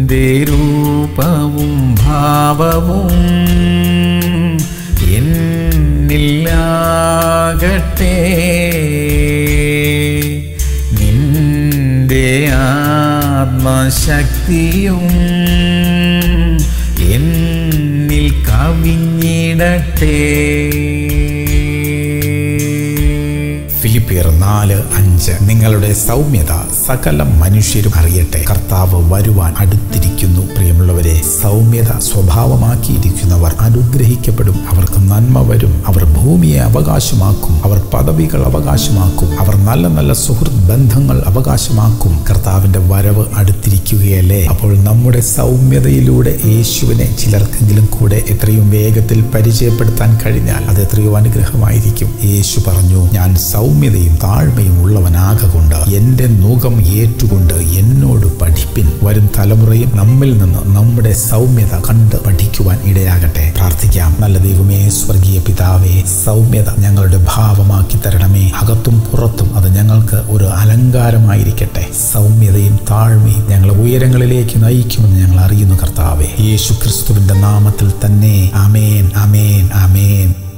നിന്റെ രൂപവും ഭാവവും എന്നില്ലാകട്ടെ നിന്റെ ആത്മശക്തിയും എന്നിൽ കവിഞ്ഞിടട്ടെ ഫിലിപ്പിയർ നാല് അഞ്ച് നിങ്ങളുടെ സൗമ്യത സകല മനുഷ്യരും അറിയട്ടെ കർത്താവ് വരുവാൻ അടുത്തിരിക്കുന്നു പ്രിയമുള്ളവരെ സൗമ്യത സ്വഭാവമാക്കിയിരിക്കുന്നവർ അനുഗ്രഹിക്കപ്പെടും അവർക്ക് നന്മ വരും അവർ ഭൂമിയെ അവകാശമാക്കും അവർ പദവികൾ അവകാശമാക്കും അവർ നല്ല നല്ല സുഹൃത്ത് ബന്ധങ്ങൾ അവകാശമാക്കും കർത്താവിന്റെ വരവ് അടുത്തിരിക്കുകയല്ലേ അപ്പോൾ നമ്മുടെ സൗമ്യതയിലൂടെ യേശുവിനെ ചിലർക്കെങ്കിലും കൂടെ എത്രയും വേഗത്തിൽ പരിചയപ്പെടുത്താൻ കഴിഞ്ഞാൽ അത് എത്രയോ അനുഗ്രഹമായിരിക്കും യേശു പറഞ്ഞു ഞാൻ സൗമ്യതയും താഴ്മയും ഉള്ളവനാകൊണ്ട് എൻ്റെ മുഖം ഏറ്റുകൊണ്ട് എന്നോട് പഠിപ്പിൻ വരും തലമുറയും നമ്മിൽ നിന്ന് നമ്മുടെ സൗമ്യത കണ്ട് പഠിക്കുവാൻ ഇടയാകട്ടെ പ്രാർത്ഥിക്കാം നല്ല ദൈവമേ സ്വർഗീയ പിതാവേ സൗമ്യത ഞങ്ങളുടെ ഭാവമാക്കി തരണമേ അകത്തും പുറത്തും അത് ഞങ്ങൾക്ക് ഒരു അലങ്കാരമായിരിക്കട്ടെ സൗമ്യതയും താഴ്മയും ഞങ്ങളെ ഉയരങ്ങളിലേക്ക് നയിക്കുമെന്ന് ഞങ്ങൾ അറിയുന്നു കർത്താവേ യേശു ക്രിസ്തുവിന്റെ നാമത്തിൽ തന്നെ അമേൻ അമേൻ അമേൻ